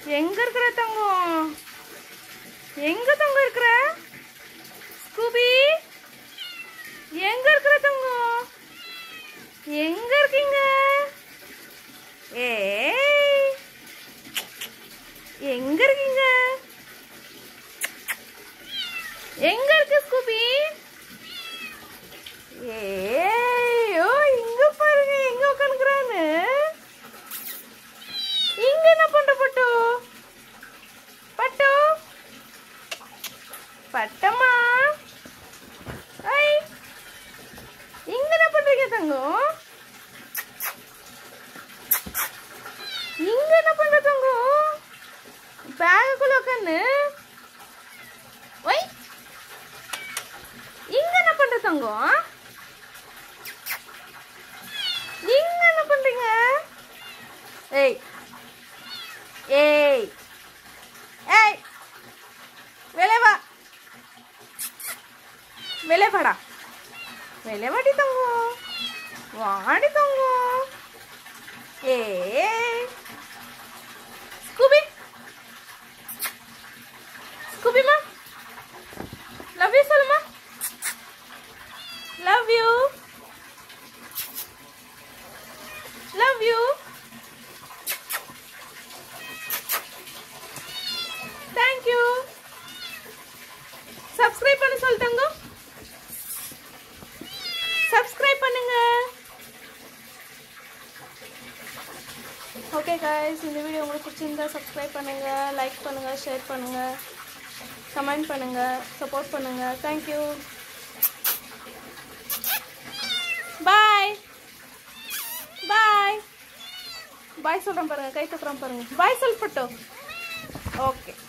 எங்க இருக்கிற தங்கம் எங்க தங்கம் இருக்கிற ஸ்கூபி எங்க இருக்கிற தங்கம் எங்க இருக்கீங்க ஏய் எங்க இருக்கீங்க எங்க இருக்கு ஸ்கூபி ஏய் ஓ இங்க பாருங்க எங்க உட்காந்துக்கிறான்னு இங்க என்ன பண்ற பட்டு பட்டு பட்டம்மா ஐ இங்க என்ன பண்றீங்க தங்கம் இங்க என்ன பண்ற தங்கம் பேகுக்குள்ள உட்காந்து ஒய் இங்க என்ன பண்ற தங்கம் இங்க என்ன பண்றீங்க ஏய் ஏய் ஏய் வெளியே வா வெளியே வாடா வெளியே வாடி தங்கம் வாடி தங்கம் ஏய் ஸ்கூபி ஸ்கூபிமா லவ் யூ சொல்லுமா love you love you thank you subscribe பண்ண சொல்லிட்டாங்க சப்ஸ்கிரைப் பண்ணுங்க ஓகே காய்ஸ் இந்த வீடியோ உங்களுக்கு பிடிச்சிருந்தா சப்ஸ்கிரைப் பண்ணுங்க லைக் பண்ணுங்க ஷேர் பண்ணுங்க கமெண்ட் பண்ணுங்க சப்போர்ட் பண்ணுங்க தேங்க்யூ பாய் பாய் பாய் சொல்கிறேன் பாருங்க கை தட்டுறேன் பாருங்க பாய் சொல்பட்டோம் ஓகே